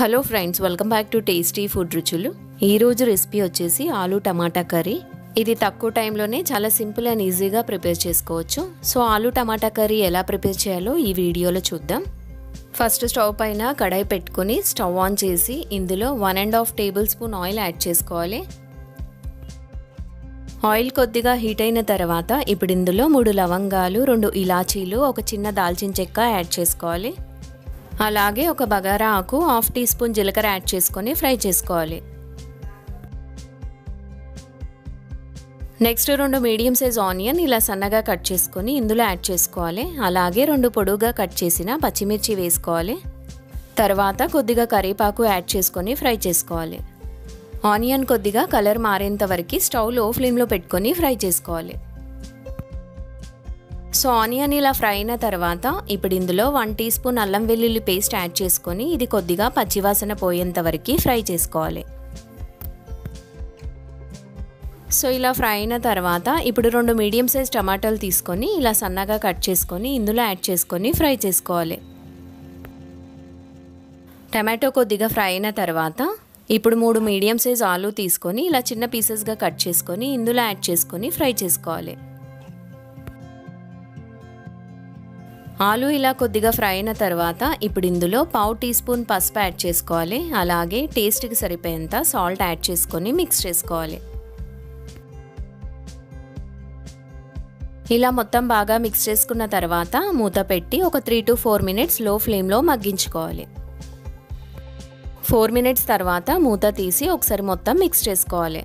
hello friends welcome back to tasty food రుచులు ఈరోజు recipe వచ్చేసి ఆలు టమాటా కర్రీ ఇది తక్కువ టైంలోనే చాలా సింపుల్ అండ్ ఈజీగా ప్రిపేర్ చేసుకోవచ్చు సో ఆలు టమాటా కర్రీ ఎలా ప్రిపేర్ చేయాలో ఈ వీడియోలో చూద్దాం ఫస్ట్ స్టవ్ పైన కడాయి పెట్టుకొని స్టవ్ ఆన్ చేసి ఇందులో one and half tablespoon oil add చేసుకోవాలి ఆయిల్ కొద్దిగా హీట్ అయిన తర్వాత ఇప్పుడు ఇందులో మూడు లవంగాలు రెండు ఇలాచీలు ఒక చిన్న దాల్చిన చెక్క యాడ్ చేసుకోవాలి అలాగే ఒక బగారా ఆకు హాఫ్ టీ స్పూన్ జీలకర్ర యాడ్ చేసుకొని ఫ్రై చేసుకోవాలి నెక్స్ట్ రెండు మీడియం సైజ్ ఆనియన్ ఇలా సన్నగా కట్ చేసుకొని ఇందులో యాడ్ చేసుకోవాలి అలాగే రెండు పొడుగా కట్ చేసిన పచ్చిమిర్చి వేసుకోవాలి తర్వాత కొద్దిగా కరివేపాకు యాడ్ చేసుకొని ఫ్రై చేసుకోవాలి ఆనియన్ కొద్దిగా కలర్ మారేంత వరకు స్టవ్ లో ఫ్లేమ్లో పెట్టుకొని ఫ్రై చేసుకోవాలి సో ఆనియన్ ఇలా ఫ్రై అయిన తర్వాత ఇప్పుడు ఇందులో వన్ టీ స్పూన్ అల్లం వెల్లుల్లి పేస్ట్ యాడ్ చేసుకొని ఇది కొద్దిగా పచ్చివాసన పోయేంత వరకు ఫ్రై చేసుకోవాలి సో ఇలా ఫ్రై అయిన తర్వాత ఇప్పుడు రెండు మీడియం సైజ్ టమాటాలు తీసుకొని ఇలా సన్నగా కట్ చేసుకొని ఇందులో యాడ్ చేసుకొని ఫ్రై చేసుకోవాలి టమాటో కొద్దిగా ఫ్రై అయిన తర్వాత ఇప్పుడు మూడు మీడియం సైజ్ ఆలు తీసుకొని ఇలా చిన్న పీసెస్గా కట్ చేసుకొని ఇందులో యాడ్ చేసుకొని ఫ్రై చేసుకోవాలి ఆలు ఇలా కొద్దిగా ఫ్రై అయిన తర్వాత ఇప్పుడు ఇందులో పావు టీ స్పూన్ పసుపు యాడ్ చేసుకోవాలి అలాగే టేస్ట్కి సరిపోయేంత సాల్ట్ యాడ్ చేసుకొని మిక్స్ చేసుకోవాలి ఇలా మొత్తం బాగా మిక్స్ చేసుకున్న తర్వాత మూత పెట్టి ఒక త్రీ టు ఫోర్ మినిట్స్ లో ఫ్లేమ్లో మగ్గించుకోవాలి ఫోర్ మినిట్స్ తర్వాత మూత తీసి ఒకసారి మొత్తం మిక్స్ చేసుకోవాలి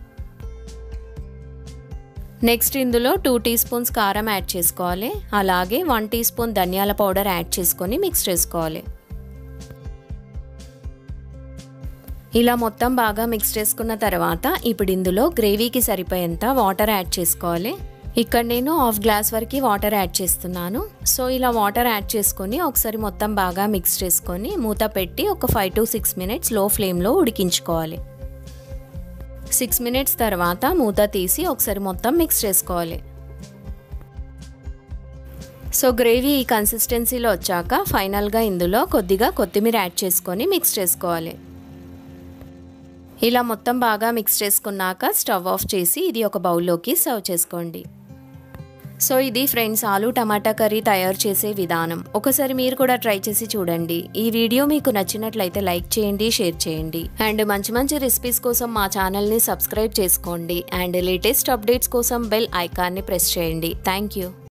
నెక్స్ట్ ఇందులో టూ టీ స్పూన్స్ కారం యాడ్ చేసుకోవాలి అలాగే వన్ టీ స్పూన్ ధనియాల పౌడర్ యాడ్ చేసుకొని మిక్స్ చేసుకోవాలి ఇలా మొత్తం బాగా మిక్స్ చేసుకున్న తర్వాత ఇప్పుడు ఇందులో గ్రేవీకి సరిపోయేంత వాటర్ యాడ్ చేసుకోవాలి ఇక్కడ నేను హాఫ్ గ్లాస్ వరకు వాటర్ యాడ్ చేస్తున్నాను సో ఇలా వాటర్ యాడ్ చేసుకొని ఒకసారి మొత్తం బాగా మిక్స్ చేసుకొని మూత పెట్టి ఒక ఫైవ్ టు సిక్స్ మినిట్స్ లో ఫ్లేమ్లో ఉడికించుకోవాలి సిక్స్ మినిట్స్ తర్వాత మూత తీసి ఒకసారి మొత్తం మిక్స్ చేసుకోవాలి సో గ్రేవీ ఈ కన్సిస్టెన్సీలో వచ్చాక ఫైనల్గా ఇందులో కొద్దిగా కొత్తిమీర యాడ్ చేసుకొని మిక్స్ చేసుకోవాలి ఇలా మొత్తం బాగా మిక్స్ చేసుకున్నాక స్టవ్ ఆఫ్ చేసి ఇది ఒక బౌల్లోకి సర్వ్ చేసుకోండి సో ఇది ఫ్రెండ్స్ ఆలు టమాటా కర్రీ తయారు చేసే విధానం ఒకసారి మీరు కూడా ట్రై చేసి చూడండి ఈ వీడియో మీకు నచ్చినట్లయితే లైక్ చేయండి షేర్ చేయండి అండ్ మంచి మంచి రెసిపీస్ కోసం మా ఛానల్ని సబ్స్క్రైబ్ చేసుకోండి అండ్ లేటెస్ట్ అప్డేట్స్ కోసం బెల్ ఐకాన్ని ప్రెస్ చేయండి థ్యాంక్ యూ